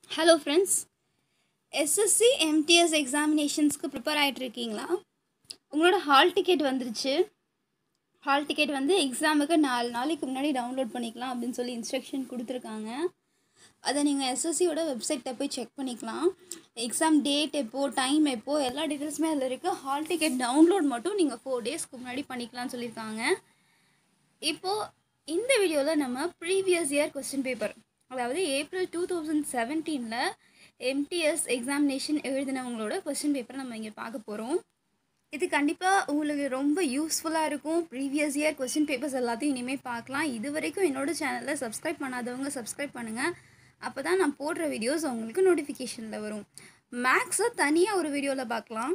Hello friends SSC MTS எக்ஸாமினேஷன்ஸ்க்கு prepare ஆகிட்டு இருக்கீங்களா உங்களோட ஹால் டிக்கெட் வந்துருச்சு ஹால் டிக்கெட் வந்து எக்ஸாமுக்கு நாலு நாளைக்கு முன்னாடி டவுன்லோட் பண்ணிக்கலாம் அப்படின்னு சொல்லி இன்ஸ்ட்ரக்ஷன் கொடுத்துருக்காங்க அதை நீங்கள் எஸ்எஸ்சியோட வெப்சைட்டை போய் செக் பண்ணிக்கலாம் எக்ஸாம் டேட் எப்போ டைம் எப்போ எல்லா டீட்டெயில்ஸுமே அதில் இருக்குது ஹால் டிக்கெட் டவுன்லோட் மட்டும் நீங்கள் ஃபோர் டேஸ்க்கு முன்னாடி பண்ணிக்கலாம்னு சொல்லியிருக்காங்க இப்போது இந்த வீடியோவில் நம்ம ப்ரீவியஸ் இயர் கொஸ்டின் பேப்பர் அதாவது ஏப்ரல் டூ தௌசண்ட் செவன்டீனில் எம்டிஎஸ் எக்ஸாமினேஷன் எழுதினவங்களோட கொஸ்டின் பேப்பர் நம்ம இங்கே பார்க்க போகிறோம் இது கண்டிப்பாக உங்களுக்கு ரொம்ப யூஸ்ஃபுல்லாக இருக்கும் ப்ரீவியஸ் இயர் கொஸ்டின் பேப்பர்ஸ் எல்லாத்தையும் இனிமேல் பார்க்கலாம் இது வரைக்கும் என்னோட சேனலில் சப்ஸ்கிரைப் பண்ணாதவங்க சப்ஸ்கிரைப் பண்ணுங்கள் அப்போ தான் நான் போடுற வீடியோஸ் உங்களுக்கு நோட்டிஃபிகேஷனில் வரும் மேக்ஸை தனியாக ஒரு வீடியோவில் பார்க்கலாம்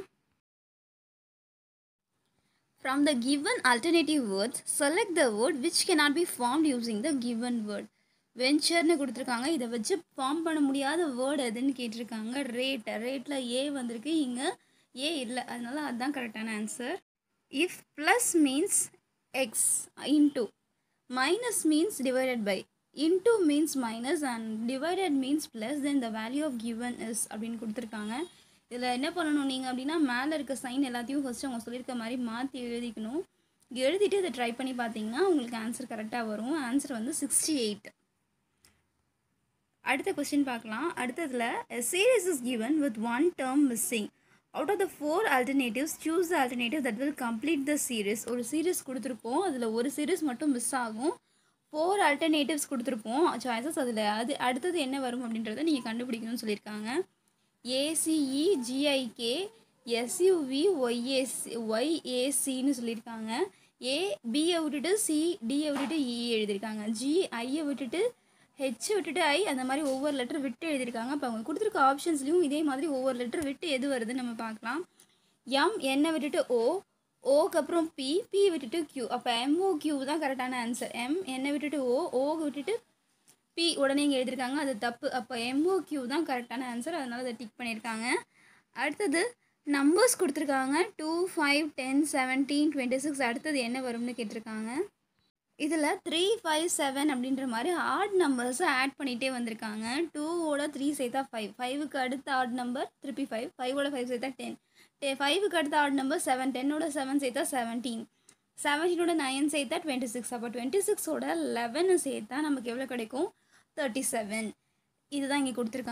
From the given alternative words, select the word which cannot be formed using the given word. வெஞ்சர்னு கொடுத்துருக்காங்க இதை வச்சு ஃபார்ம் பண்ண முடியாத வேர்டு எதுன்னு கேட்டிருக்காங்க ரேட் ரேட்டில் ஏ வந்திருக்கு இங்கே ஏ இல்லை அதனால அதுதான் கரெக்டான answer if plus means X into minus means divided by into means minus and divided means plus then the value of given is அப்படின்னு கொடுத்துருக்காங்க இதில் என்ன பண்ணணும் நீங்கள் அப்படின்னா மேலே இருக்க சைன் எல்லாத்தையும் ஃபஸ்ட்டு அவங்க சொல்லியிருக்க மாதிரி மாற்றி எழுதிக்கணும் எழுதிட்டு இதை ட்ரை பண்ணி பார்த்தீங்கன்னா உங்களுக்கு ஆன்சர் கரெக்டாக வரும் ஆன்சர் வந்து சிக்ஸ்டி எயிட் அடுத்த கொஸ்டின் பார்க்கலாம் அடுத்ததில் series is given with one term missing out of the four alternatives choose the alternative that will complete the series ஒரு சீரீஸ் கொடுத்துருப்போம் அதில் ஒரு சீரீஸ் மட்டும் மிஸ் ஆகும் ஃபோர் ஆல்டர்னேட்டிவ்ஸ் கொடுத்துருப்போம் சாய்ஸஸ் அதில் அது அடுத்தது என்ன வரும் அப்படின்றத நீங்கள் கண்டுபிடிக்கணும்னு சொல்லியிருக்காங்க ஏசிஇ ஜிஐகே எஸ்யூவி ஒய்ஏசி ஒய்ஏசின்னு சொல்லியிருக்காங்க ஏ பியை விட்டுட்டு சி டியை விட்டுட்டு இ எழுதியிருக்காங்க ஜி ஐயை விட்டுட்டு ஹெச் விட்டுட்டு ஐ அந்த மாதிரி ஒவ்வொரு லெட்டர் விட்டு எழுதியிருக்காங்க அப்போ அவங்க கொடுத்துருக்க ஆப்ஷன்ஸ்லையும் இதே மாதிரி ஒவ்வொரு லெட்டர் விட்டு எது வருதுன்னு நம்ம பார்க்கலாம் எம் என்னை விட்டுட்டு ஓ ஓக்கு அப்புறம் பி பி விட்டுட்டு கியூ அப்போ எம்ஓ கியூ தான் கரெக்டான ஆன்சர் எம் என்னை விட்டுட்டு ஓ ஓக்கு விட்டுட்டு பி உடனே இங்கே எழுதியிருக்காங்க அது தப்பு அப்போ எம்ஓ கியூ தான் கரெக்டான ஆன்சர் அதனால் அதை டிக் பண்ணியிருக்காங்க அடுத்தது நம்பர்ஸ் கொடுத்துருக்காங்க two five ten seventeen twenty six அடுத்தது என்ன வரும்னு கேட்டிருக்காங்க இதில் த்ரீ ஃபைவ் செவன் அப்படின்ற மாதிரி ஆட் நம்பர்ஸை ஆட் பண்ணிகிட்டே வந்திருக்காங்க டூவோட த்ரீ சேர்த்தா ஃபைவ் ஃபைவுக்கு அடுத்த ஆட் நம்பர் திருப்பி ஃபைவ் ஃபைவோட ஃபைவ் சேர்த்தா டென் டே ஃபைவுக்கு அடுத்த ஆட் நம்பர் செவன் டென்னோட செவன் சேர்த்தா செவன்டீன் செவன்டீனோட நைன் சேர்த்தா டுவெண்ட்டி சிக்ஸ் அப்போ டுவெண்ட்டி சிக்ஸோட லெவனு சேர்த்தா நமக்கு எவ்வளோ கிடைக்கும் தேர்ட்டி செவன் இதுதான் இங்கே கொடுத்துருக்காங்க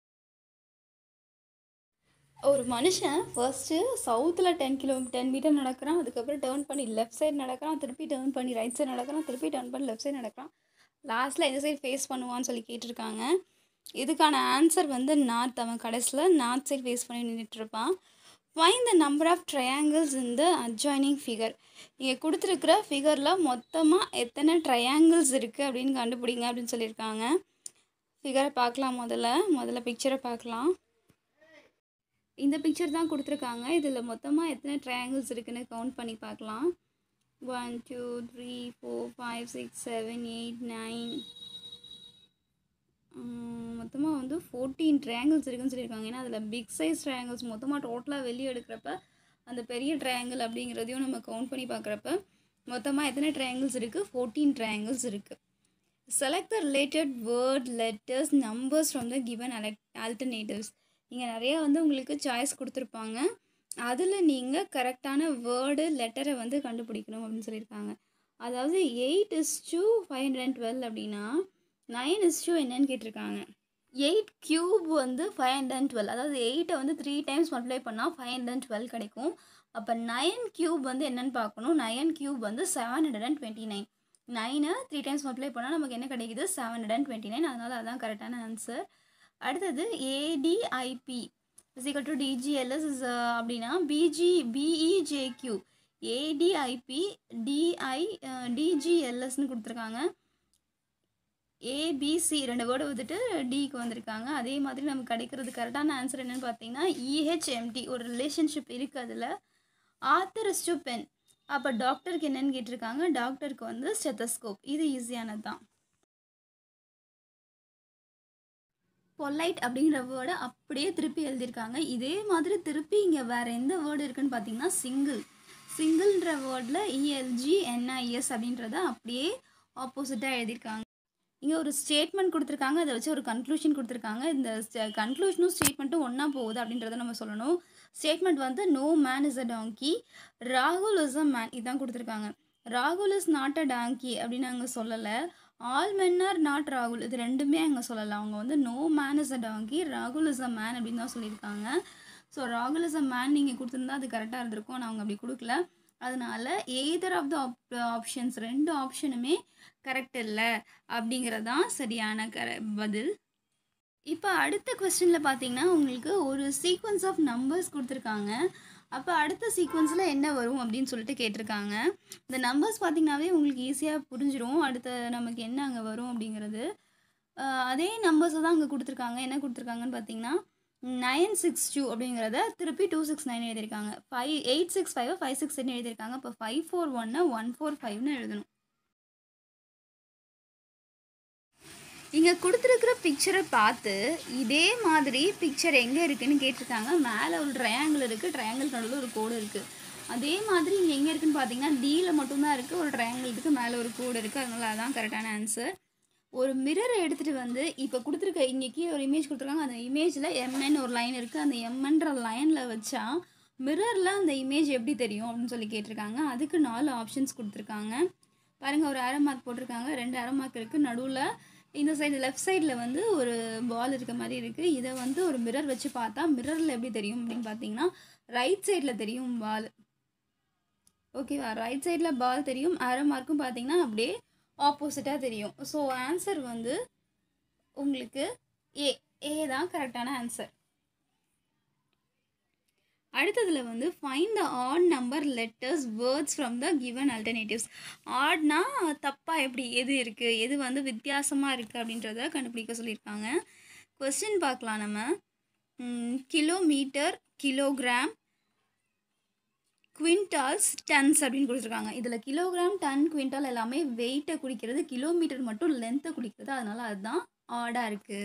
ஒரு மனுஷன் ஃபர்ஸ்ட்டு சவுத்தில் டென் கிலோ டென் மீட்டர் நடக்கிறான் அதுக்கப்புறம் டேர்ன் பண்ணி லெஃப்ட் சைடு நடக்கிறான் திருப்பி டேர்ன் பண்ணி ரைட் சைடு நடக்கிறான் திருப்பி டேர்ன் பண்ணி லெஃப்ட் சைடு நடக்கிறான் லாஸ்ட்டில் எந்த சைடு ஃபேஸ் பண்ணுவான்னு சொல்லி கேட்டிருக்காங்க இதுக்கான ஆன்சர் வந்து நார்த் அவன் கடைசியில் நார்த் சைடு ஃபேஸ் பண்ணி நின்றுட்டுருப்பான் find the number of triangles in the adjoining figure இங்கே கொடுத்துருக்குற ஃபிகரில் மொத்தமாக எத்தனை ட்ரையாங்கிள்ஸ் இருக்குது அப்படின்னு கண்டுபிடிங்க அப்படின்னு சொல்லியிருக்காங்க ஃபிகரை பார்க்கலாம் முதல்ல முதல்ல பிக்சரை பார்க்கலாம் இந்த பிக்சர் தான் கொடுத்துருக்காங்க இதில் மொத்தமாக எத்தனை ட்ரையாங்கிள்ஸ் இருக்குன்னு கவுண்ட் பண்ணி பார்க்கலாம் one two three four five six seven eight nine மொத்தமாக வந்து ஃபோர்டீன் ட்ரையாங்கிள்ஸ் இருக்குன்னு சொல்லியிருக்காங்க ஏன்னா அதில் பிக் சைஸ் ட்ரையாங்கிள்ஸ் மொத்தமாக டோட்டலாக வெளியே எடுக்கிறப்ப அந்த பெரிய ட்ரையாங்கிள் அப்படிங்கிறதையும் நம்ம கவுண்ட் பண்ணி பார்க்குறப்ப மொத்தமாக எத்தனை ட்ரையாங்கிள்ஸ் இருக்குது ஃபோர்டீன் ட்ரையாங்கிள்ஸ் இருக்குது select the related word letters numbers from the given elect alternatives இங்கே நிறையா வந்து உங்களுக்கு சாய்ஸ் கொடுத்துருப்பாங்க அதில் நீங்கள் கரெக்டான வேர்டு லெட்டரை வந்து கண்டுபிடிக்கணும் அப்படின்னு சொல்லியிருக்காங்க அதாவது eight is two five hundred and twelve அப்படின்னா நைன் இஸ் டூ என்னன்னு கேட்டிருக்காங்க எயிட் க்யூப் வந்து ஃபைவ் ஹண்ட்ரட் அண்ட் டுவெல் அதாவது எயிட்டை வந்து த்ரீ டைம்ஸ் மல்டிப்ளை பண்ணால் ஃபைவ் ஹண்ட்ரட் அண்ட் டுவெல் கிடைக்கும் அப்போ நைன் க்யூப் வந்து என்னென்னு பார்க்கணும் நைன் க்யூப் வந்து seven hundred and twenty nine நைனை த்ரீ டைம்ஸ் மல்டிப்ளை பண்ணால் நமக்கு என்ன கிடைக்குது seven hundred and twenty nine அதனால் அதுதான் கரெக்டான ஆன்சர் அடுத்தது ADIP physical to DGLS is அப்படின்னா பிஜி பிஇஜேக்யூ ஏடிஐபி டிஐ டிஜிஎல்எஸ்னு கொடுத்துருக்காங்க ஏபிசி ரெண்டு வேர்டு வந்துட்டு டிக்கு வந்திருக்காங்க அதே மாதிரி நமக்கு கிடைக்கிறது கரெக்டான ஆன்சர் என்னென்னு பார்த்தீங்கன்னா இஹெச்எம்டி ஒரு ரிலேஷன்ஷிப் இருக்குது அதில் ஆத்தர் டு பென் அப்போ டாக்டருக்கு என்னென்னு கேட்டிருக்காங்க டாக்டருக்கு வந்து ஸ்டெத்தஸ்கோப் இது ஈஸியானது தான் பொலைட் அப்படிங்கிற வேர்டை அப்படியே திருப்பி எழுதியிருக்காங்க இதே மாதிரி திருப்பி இங்கே வேறு எந்த வேர்டு இருக்குன்னு பார்த்தீங்கன்னா சிங்கிள் சிங்கிள்ன்ற வேர்டில் இஎல்ஜி என்ஐஎஸ் அப்படின்றத அப்படியே ஆப்போசிட்டாக எழுதியிருக்காங்க இங்கே ஒரு ஸ்டேட்மெண்ட் கொடுத்துருக்காங்க அதை வச்சு ஒரு கன்க்ளூஷன் கொடுத்துருக்காங்க இந்த கன்க்ளூஷனும் ஸ்டேட்மெண்ட்டும் ஒன்றா போகுது அப்படின்றத நம்ம சொல்லணும் ஸ்டேட்மெண்ட் வந்து no man is a donkey ராகுல் இஸ் அ மேன் இதான் கொடுத்துருக்காங்க ராகுல் இஸ் நாட் அ டாங்கி அப்படின்னு அங்கே சொல்லலை ஆல் மென் ஆர் நாட் ராகுல் இது ரெண்டுமே அங்கே சொல்லலை அவங்க வந்து no man is a donkey ராகுல் இஸ் அ மேன் அப்படின்னு தான் சொல்லியிருக்காங்க ஸோ ராகுல் இஸ் அ மேன் நீங்கள் கொடுத்துருந்தா அது கரெக்டாக இருந்திருக்கும் ஆனால் அவங்க அப்படி கொடுக்கல அதனால எய்தர் ஆஃப் த ஆப்ஷன்ஸ் ரெண்டு ஆப்ஷனுமே கரெக்ட் இல்லை அப்படிங்கிறது தான் சரியான கர பதில் இப்போ அடுத்த கொஸ்டினில் பார்த்தீங்கன்னா உங்களுக்கு ஒரு சீக்வன்ஸ் ஆஃப் நம்பர்ஸ் கொடுத்துருக்காங்க அப்போ அடுத்த சீக்வன்ஸில் என்ன வரும் அப்படின்னு சொல்லிட்டு கேட்டிருக்காங்க இந்த நம்பர்ஸ் பார்த்தீங்கன்னாவே உங்களுக்கு ஈஸியாக புரிஞ்சிரும் அடுத்த நமக்கு என்ன அங்கே வரும் அப்படிங்கிறது ஆஹ் அதே நம்பர்ஸை தான் அங்கே கொடுத்துருக்காங்க என்ன கொடுத்துருக்காங்கன்னு பார்த்தீங்கன்னா நைன் சிக்ஸ் டூ அப்படிங்கிறத திருப்பி டூ சிக்ஸ் நைன் எழுதியிருக்காங்க five eight six five five six eight எழுதியிருக்காங்க இப்போ ஃபைவ் ஃபோர் ஒன்று ஒன் ஃபோர் ஃபைவ்னு எழுதணும் இங்கே கொடுத்துருக்குற பிக்சரை பார்த்து இதே மாதிரி பிக்சர் எங்கே இருக்குன்னு கேட்டிருக்காங்க மேலே ஒரு ட்ரையாங்கிள் இருக்குது ட்ரையாங்கிள் நடுவில் ஒரு கோடு இருக்குது அதே மாதிரி இங்கே எங்கே இருக்குன்னு பார்த்தீங்கன்னா டியில் மட்டும்தான் இருக்குது ஒரு ட்ரையாங்கிள் இருக்குது மேலே ஒரு கோடு இருக்குது அதனால அதான் கரெக்டான ஆன்சர் ஒரு மிரரை எடுத்துகிட்டு வந்து இப்போ கொடுத்துருக்க இங்கே கீழே ஒரு இமேஜ் கொடுத்துருக்காங்க அந்த இமேஜில் எம்என் ஒரு லைன் இருக்குது அந்த எம்என்ற லைனில் வச்சா மிரரில் அந்த இமேஜ் எப்படி தெரியும் அப்படின்னு சொல்லி கேட்டிருக்காங்க அதுக்கு நாலு ஆப்ஷன்ஸ் கொடுத்துருக்காங்க பாருங்கள் ஒரு அரை மார்க் போட்டிருக்காங்க ரெண்டு அரை மார்க் இருக்குது நடுவில் இந்த சைடு லெஃப்ட் சைடில் வந்து ஒரு பால் இருக்க மாதிரி இருக்குது இதை வந்து ஒரு மிரர் வச்சு பார்த்தா மிரரில் எப்படி தெரியும் அப்படின்னு பார்த்தீங்கன்னா ரைட் சைடில் தெரியும் பால் ஓகேவா ரைட் சைடில் பால் தெரியும் அரை மார்க்கும் பார்த்தீங்கன்னா அப்படியே ஆப்போசிட்டாக தெரியும் ஸோ ஆன்சர் வந்து உங்களுக்கு ஏ ஏ தான் கரெக்டான ஆன்சர் அடுத்ததில் வந்து find the odd number letters words from the given alternatives ஆட்னா தப்பாக எப்படி எது இருக்குது எது வந்து வித்தியாசமாக இருக்குது அப்படின்றத கண்டுபிடிக்க சொல்லியிருக்காங்க கொஸ்டின் பார்க்கலாம் நம்ம கிலோமீட்டர் கிலோகிராம் குவிண்டால்ஸ் டன்ஸ் அப்படின்னு கொடுத்துருக்காங்க இதில் கிலோகிராம் டன் குவிண்டால் எல்லாமே வெயிட்டை குறிக்கிறது கிலோமீட்டர் மட்டும் லென்த்தை குறிக்கிறது அதனால அதுதான் ஆடாக இருக்குது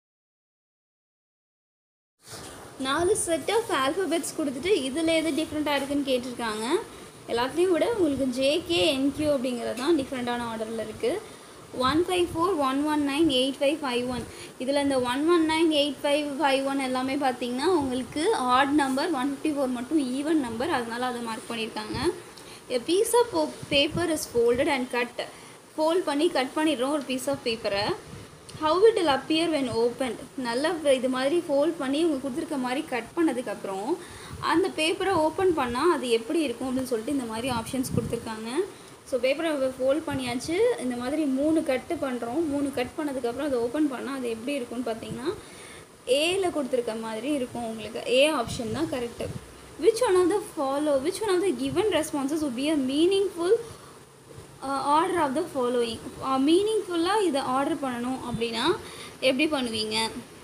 நாலு செட் ஆஃப் ஆல்ஃபபெட்ஸ் கொடுத்துட்டு இதில் எது டிஃப்ரெண்ட்டாக இருக்குன்னு கேட்டிருக்காங்க எல்லாத்தையும் விட உங்களுக்கு ஜேகே என்கியூ அப்படிங்கிறது தான் டிஃப்ரெண்ட்டான ஆர்டரில் இருக்குது one five four one one nine eight five five one இதில் இந்த one one nine eight five five one எல்லாமே பார்த்தீங்கன்னா உங்களுக்கு odd number one fifty four மட்டும் ஈவன் நம்பர் அதனால அதை மார்க் பண்ணியிருக்காங்க a piece of paper is folded and cut fold பண்ணி கட் பண்ணிடுறோம் ஒரு பீஸ் ஆஃப் பேப்பரை how it will appear when open நல்லா இது மாதிரி ஃபோல்ட் பண்ணி இவங்க கொடுத்துருக்க மாதிரி கட் பண்ணதுக்கப்புறம் அந்த பேப்பரை ஓப்பன் பண்ணால் அது எப்படி இருக்கும் அப்படின்னு சொல்லிட்டு இந்த மாதிரி ஆப்ஷன்ஸ் கொடுத்துருக்காங்க ஸோ பேப்பரை ஃபோல்ட் பண்ணியாச்சு இந்த மாதிரி மூணு கட்டு பண்ணுறோம் மூணு கட் பண்ணதுக்கப்புறம் அதை ஓப்பன் பண்ணால் அது எப்படி இருக்கும்னு பார்த்தீங்கன்னா ஏல கொடுத்துருக்க மாதிரி இருக்கும் உங்களுக்கு ஏ ஆப்ஷன் தான் correct which one of the follow which one of the given responses would be a meaningful order of the following மீனிங்ஃபுல்லாக இதை ஆர்டர் பண்ணணும் அப்படின்னா எப்படி பண்ணுவீங்க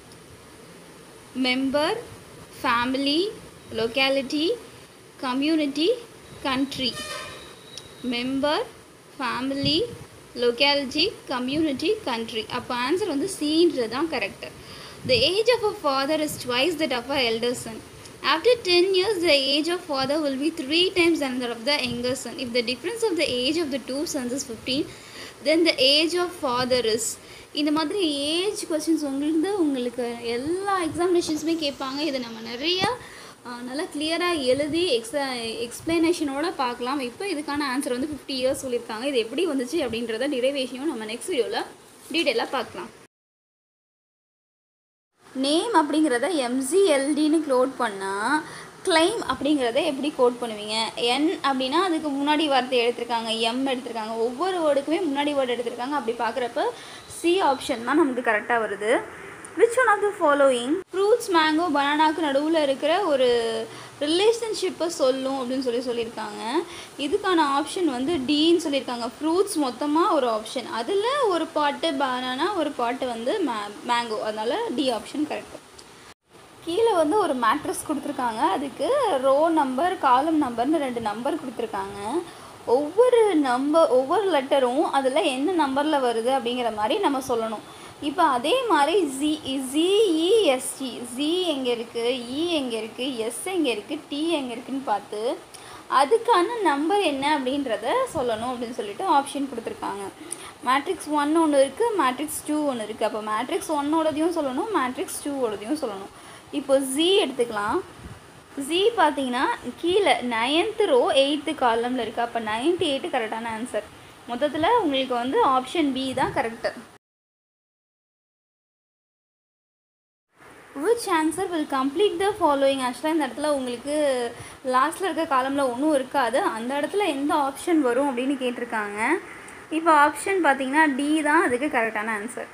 member family locality community country member family locality community country அப்போ answer வந்து சீன்றது தான் correct the age of a father is twice that of a elder son After 10 years, the age of father will be three times another of the younger son. If the difference of the age of the two sons is 15, then the age of father is இந்த மாதிரி age questions உங்களுக்கு உங்களுக்கு எல்லா எக்ஸாமினேஷன்ஸுமே கேட்பாங்க இதை நம்ம நிறைய ஆஹ், நல்லா கிளியராக எழுதி எக்ஸ எக்ஸ்பிளனேஷனோட பார்க்கலாம் இப்போ இதுக்கான ஆன்சர் வந்து ஃபிஃப்டி இயர்ஸ் சொல்லியிருக்காங்க இது எப்படி வந்துச்சு அப்படின்றத டிரைவேஷனையும் நம்ம நெக்ஸ்ட் வீடியோவில் டீட்டெயிலாக பார்க்கலாம் நேம் அப்படிங்கிறத எம்ஜிஎல்டின்னு க்ளோட் பண்ணால் claim அப்படிங்கிறத எப்படி கோட் பண்ணுவீங்க என் அப்படின்னா அதுக்கு முன்னாடி வார்த்தை எடுத்திருக்காங்க எம் எடுத்திருக்காங்க ஒவ்வொரு வேர்டுக்குமே முன்னாடி வேர்டு எடுத்திருக்காங்க அப்படி பார்க்குறப்ப சி ஆப்ஷன் தான் நமக்கு கரெக்டாக வருது which one of the following fruits mango பனானாக்கு நடுவில் இருக்கிற ஒரு ரிலேஷன்ஷிப்பை சொல்லும் அப்படின்னு சொல்லி சொல்லியிருக்காங்க இதுக்கான ஆப்ஷன் வந்து டின்னு சொல்லியிருக்காங்க ஃப்ரூட்ஸ் மொத்தமாக ஒரு ஆப்ஷன் அதில் ஒரு பாட்டு பனானா ஒரு பாட்டு வந்து மே மேங்கோ அதனால் டி ஆப்ஷன் கரெக்ட் கீழே வந்து ஒரு மேட்ரஸ் கொடுத்துருக்காங்க அதுக்கு ரோ நம்பர் காலம் நம்பர்னு ரெண்டு நம்பர் கொடுத்துருக்காங்க ஒவ்வொரு நம்பர் ஒவ்வொரு லெட்டரும் அதில் என்ன நம்பரில் வருது அப்படிங்கிற மாதிரி நம்ம சொல்லணும் இப்போ அதே மாதிரி ஜி ஜிஇஎஸ்டி ஜி எங்கே இருக்குது இ எங்கே இருக்குது எஸ் எங்கே இருக்குது டி எங்கே இருக்குன்னு பார்த்து அதுக்கான நம்பர் என்ன அப்படின்றத சொல்லணும் அப்படின்னு சொல்லிட்டு ஆப்ஷன் கொடுத்துருக்காங்க மேட்ரிக்ஸ் ஒன் ஒன்று இருக்குது மேட்ரிக்ஸ் டூ ஒன்று இருக்குது அப்போ மேட்ரிக்ஸ் ஒன்னோடதையும் சொல்லணும் மேட்ரிக்ஸ் டூவோடதையும் சொல்லணும் இப்போ ஜி எடுத்துக்கலாம் ஜி பார்த்தீங்கன்னா கீழே நைன்த்து ரோ எயித்து காலமில் இருக்குது அப்போ நைன்த்து எயிட்டு கரெக்டான ஆன்சர் மொத்தத்தில் உங்களுக்கு வந்து ஆப்ஷன் பி தான் correct which answer will complete the following ஆக்சுவலாக இந்த இடத்துல உங்களுக்கு லாஸ்ட்டில் இருக்க காலமில் ஒன்றும் இருக்காது அந்த இடத்துல எந்த ஆப்ஷன் வரும் அப்படின்னு கேட்டிருக்காங்க இப்போ ஆப்ஷன் பார்த்தீங்கன்னா டி தான் அதுக்கு கரெக்டான ஆன்சர்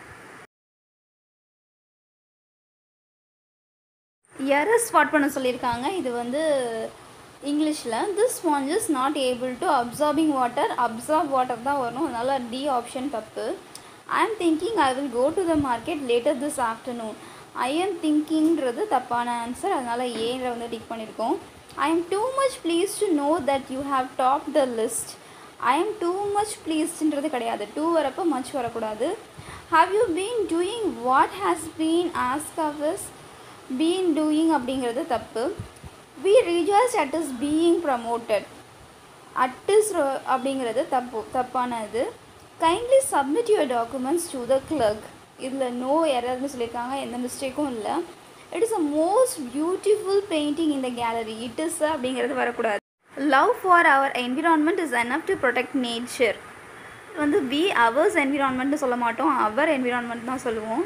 எரர் ஸ்பாட் பண்ண சொல்லியிருக்காங்க இது வந்து இங்கிலீஷில் this sponge is not able to absorbing water absorb water தான் வரும் அதனால் டி ஆப்ஷன் தப்பு I am thinking I will go to the market later this afternoon I am திங்கிங்கிறது தப்பான ஆன்சர் அதனால் ஏன்ற வந்து டிக் பண்ணியிருக்கோம் I am too much please to know that you have top the list I am too much ப்ளீஸ்ன்றது கிடையாது too வரப்போ much வரக்கூடாது have you been doing what has been ask of is been doing அப்படிங்கிறது தப்பு we rejoice at is being promoted at is அப்படிங்கிறது தப்பு தப்பானது kindly submit your documents to the clerk இதில் நோ எரர்னு சொல்லியிருக்காங்க எந்த மிஸ்டேக்கும் இல்லை it is a most beautiful painting இந்த கேலரி இட் இஸ் அப்படிங்கிறது வரக்கூடாது love for our environment is enough to protect nature வந்து பி அவர்ஸ் என்விரான்மெண்ட்னு சொல்ல மாட்டோம் அவர் என்விரான்மெண்ட் தான் சொல்லுவோம்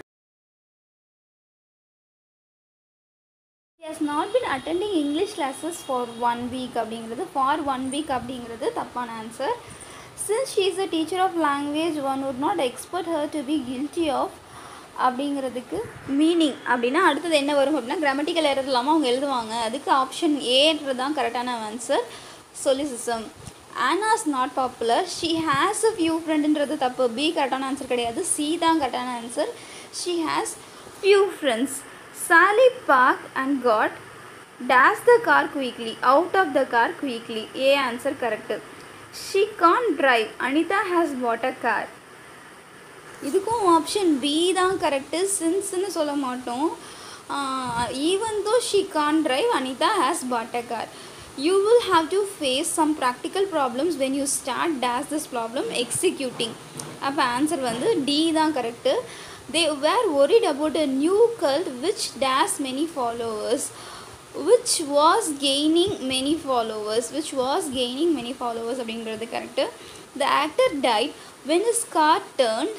has not been attending English classes for one week அப்படிங்கிறது ஃபார் ஒன் வீக் அப்படிங்கிறது தப்பான answer since she is a teacher of language one would not expert her to be guilty of அப்படிங்கிறதுக்கு meaning அப்படின்னா அடுத்தது என்ன வரும் அப்படின்னா கிராமட்டிக்கல் எரர் இல்லாமல் அவங்க எழுதுவாங்க அதுக்கு ஆப்ஷன் ஏன்றது தான் கரெக்டான answer solecism Anna's not popular she has a few ஃப்ரெண்டுன்றது தப்பு பி கரெக்டான ஆன்சர் கிடையாது சி தான் கரெக்டான answer she has few friends Sally park and got days the car quickly out of the car quickly A answer correct she can drive Anita has what a car இதுக்கும் option B தான் correct சின்ஸ்னு சொல்ல மாட்டோம் even though she can drive Anita has bought a car you will have to face some practical problems when you start days this problem executing அப்போ answer வந்து D தான் correct they were worried about a new cult which days many followers which was gaining many followers which was gaining many followers அப்படிங்கிறது correct the actor died when his car turned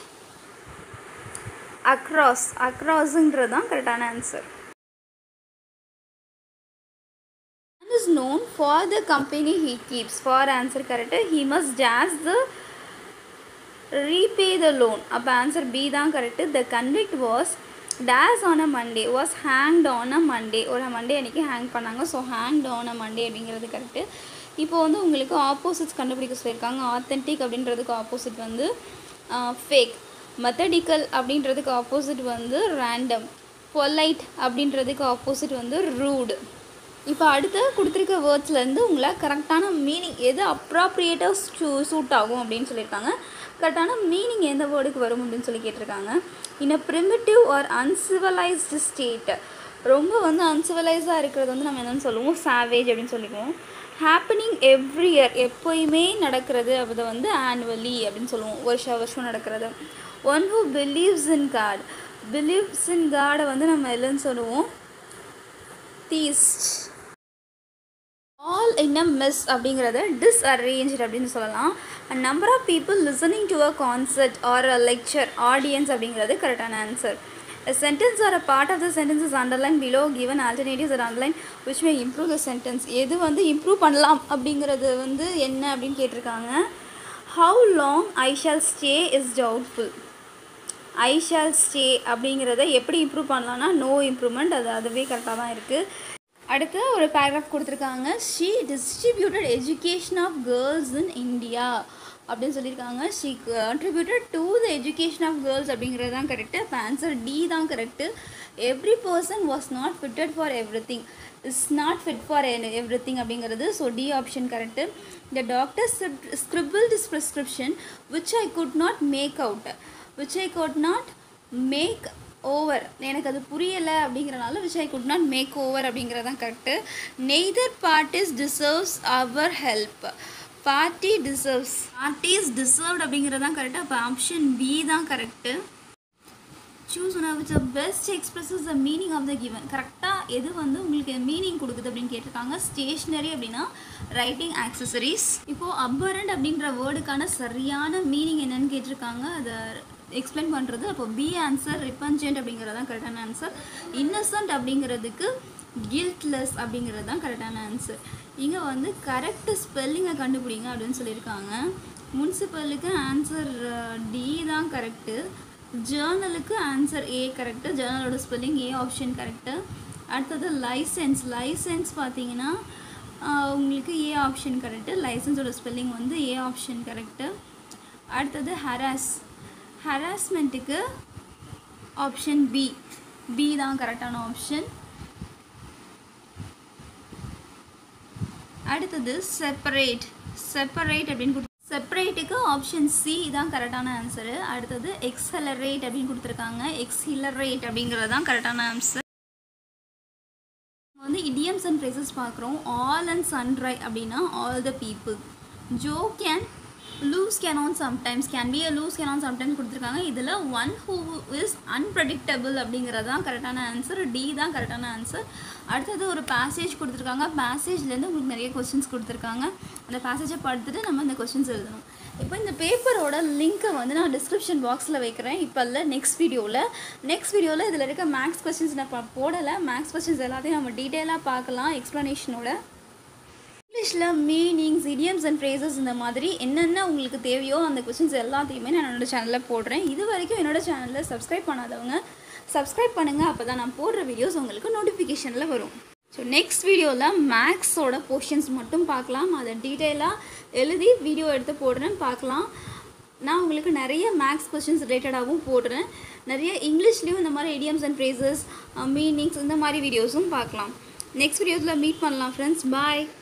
across acrossன்றது தான் கரெக்டான answer is known for the company he keeps for answer correct he must dash the repay the loan அப்போ answer B தான் correct the convict was days on a Monday was hanged on a Monday ஒரு Monday அன்றைக்கி hang பண்ணாங்க so hanged on a Monday அப்படிங்கிறது correct இப்போ வந்து உங்களுக்கு opposites கண்டுபிடிக்க சொல்லியிருக்காங்க ஆத்தென்டிக் அப்படின்றதுக்கு ஆப்போசிட் வந்து ஃபேக் மெத்தடிக்கல் அப்படின்றதுக்கு ஆப்போசிட் வந்து ரேண்டம் பொலைட் அப்படின்றதுக்கு ஆப்போசிட் வந்து ரூடு இப்போ அடுத்து கொடுத்துருக்க வேர்ட்ஸ்லேருந்து உங்களை கரெக்டான மீனிங் எது அப்ராப்ரியேட்டாக சூ சூட் ஆகும் அப்படின்னு சொல்லியிருக்காங்க கரெக்டான மீனிங் எந்த வேர்டுக்கு வரும் அப்படின்னு சொல்லி கேட்டிருக்காங்க in a primitive or uncivilised state ரொம்ப வந்து அன்சிவலைஸாக இருக்கிறது வந்து நம்ம என்னென்னு சொல்லுவோம் சாவேஜ் அப்படின்னு சொல்லிக்குவோம் ஹேப்பனிங் எவ்ரி இயர் எப்போயுமே நடக்கிறது அதை வந்து ஆனுவலி அப்படின்னு சொல்லுவோம் வருஷம் வருஷம் நடக்கிறது one who believes in God believes in காடை வந்து நம்ம இல்லைன்னு சொல்லுவோம் theist all in a mess அப்படிங்கிறத டிஸ்அரேஞ்ச் அப்படின்னு சொல்லலாம் and number of people listening to a concert or a lecture audience அப்படிங்கிறது கரெக்டான answer A sentence or a part of the sentence is underlined below given alternatives are underlined which may improve the sentence எது வந்து improve பண்ணலாம் அப்படிங்கிறது வந்து என்ன அப்படின்னு கேட்டிருக்காங்க how long I shall stay is doubtful I shall stay அப்படிங்கிறத எப்படி இம்ப்ரூவ் பண்ணலாம்னா நோ இம்ப்ரூவ்மெண்ட் அது அதுவே கரெக்டாக தான் இருக்குது அடுத்து ஒரு பேராகிராஃப் கொடுத்துருக்காங்க she distributed education of girls in India அப்படின்னு சொல்லியிருக்காங்க she contributed to the education of girls அப்படிங்கிறது தான் கரெக்டு அப்போ ஆன்சர் டி தான் correct every person was not fitted for everything is not fit for everything அப்படிங்கிறது so D option correct the doctor scribbled is prescription which I could not make out which I could not make over எனக்கு அது புரியலை அப்படிங்கிறனால which I could not make over அப்படிங்கிறதான் correct neither parties deserves our help party deserves parties deserved அப்படிங்கிறது தான் correct அப்போ option B தான் correct choose one which best expresses the meaning of the given கரெக்டாக எது வந்து உங்களுக்கு மீனிங் கொடுக்குது அப்படின்னு கேட்டிருக்காங்க ஸ்டேஷ்னரி அப்படின்னா ரைட்டிங் ஆக்சசரிஸ் இப்போது அப்பரண்ட் அப்படின்ற வேர்டுக்கான சரியான மீனிங் என்னன்னு கேட்டிருக்காங்க அதை எக்ஸ்பிளைன் பண்ணுறது அப்போ பி ஆன்சர் ரிப்பன்ஜென்ட் அப்படிங்கிறது தான் கரெக்டான ஆன்சர் இன்னசென்ட் அப்படிங்கிறதுக்கு கில்ட்லெஸ் அப்படிங்கிறது தான் கரெக்டான ஆன்சர் இங்கே வந்து கரெக்ட் ஸ்பெல்லிங்கை கண்டுபிடிங்க அப்படின்னு சொல்லியிருக்காங்க முனிசிபலுக்கு ஆன்சர் டி தான் கரெக்டு ஜேர்னலுக்கு ஆன்சர் ஏ கரெக்டு ஜேர்னலோட ஸ்பெல்லிங் ஏ ஆப்ஷன் கரெக்டு அடுத்தது லைசன்ஸ் லைசன்ஸ் பார்த்தீங்கன்னா ஆஹ், உங்களுக்கு ஏ ஆப்ஷன் கரெக்டு லைசன்ஸோட ஸ்பெல்லிங் வந்து ஏ ஆப்ஷன் கரெக்டு அடுத்தது ஹராஸ் ஹராஸ்மெண்ட்டுக்கு ஆப்ஷன் பி பி தான் கரெக்டான ஆப்ஷன் அடுத்தது செப்பரேட் செப்பரேட் அப்படின்னு கொடுத்து செப்பரேட்டுக்கு ஆப்ஷன் சி தான் கரெக்டான ஆன்சரு அடுத்தது எக்ஸலரேட் அப்படின்னு கொடுத்துருக்காங்க எக்ஸிலரேட் அப்படிங்கிறது தான் கரெக்டான ஆன்சர் வந்து இடியம்ஸ் அண்ட் ஃப்ரேசஸ் பார்க்குறோம் ஆல் அண்ட் சன்ரை அப்படின்னா ஆல் த பீப்புள் ஜோ can loose cannon sometimes can be a loose cannon sometimes கொடுத்துருக்காங்க இதில் ஒன் ஹூ இஸ் அன்பிரடிக்டபிள் அப்படிங்கிறது தான் கரெக்டான ஆன்சர் டி தான் கரெக்டான ஆன்சர் அடுத்தது ஒரு பேசேஜ் கொடுத்துருக்காங்க பேசேஜ்லேருந்து உங்களுக்கு நிறைய கொஸ்டின்ஸ் கொடுத்துருக்காங்க அந்த பேசேஜை படுத்துட்டு நம்ம இந்த கொஸ்டின்ஸ் எழுதணும் இப்போ இந்த பேப்பரோட லிங்க்கை வந்து நான் டிஸ்கிரிப்ஷன் பாக்ஸில் வைக்கிறேன் இப்போ இல்லை நெக்ஸ்ட் வீடியோவில் நெக்ஸ்ட் வீடியோவில் இதில் இருக்க மேக்ஸ் கொஸ்டின்ஸ் நான் ப- போடலை மேக்ஸ் கொஸ்டின்ஸ் எல்லாத்தையும் நம்ம டீட்டெயிலாக பார்க்கலாம் எக்ஸ்ப்ளனேஷனோட இங்கிலீஷில் மீனிங்ஸ் idioms அண்ட் phrases இந்த மாதிரி என்னென்ன உங்களுக்கு தேவையோ அந்த கொஸ்டின்ஸ் எல்லாத்தையுமே நான் என்னோட சேனலில் போடுறேன் இது வரைக்கும் என்னோட சேனலில் சப்ஸ்கிரைப் பண்ணாதவங்க சப்ஸ்கிரைப் பண்ணுங்கள் அப்போ தான் நான் போடுற வீடியோஸ் உங்களுக்கு நோட்டிஃபிகேஷனில் வரும் ஸோ நெக்ஸ்ட் வீடியோவில் மேக்ஸோட போர்ஷன்ஸ் மட்டும் பார்க்கலாம் அதை டீட்டெயிலாக எழுதி வீடியோ எடுத்து போடுறேன் பார்க்கலாம் நான் உங்களுக்கு நிறைய மேக்ஸ் கொஸ்டின்ஸ் ரிலேட்டடாகவும் போடுறேன் நிறைய இங்கிலீஷ்லேயும் இந்த மாதிரி idioms அண்ட் phrases மீனிங்ஸ் இந்த மாதிரி வீடியோஸும் பார்க்கலாம் நெக்ஸ்ட் வீடியோஸில் மீட் பண்ணலாம் ஃப்ரெண்ட்ஸ் பாய்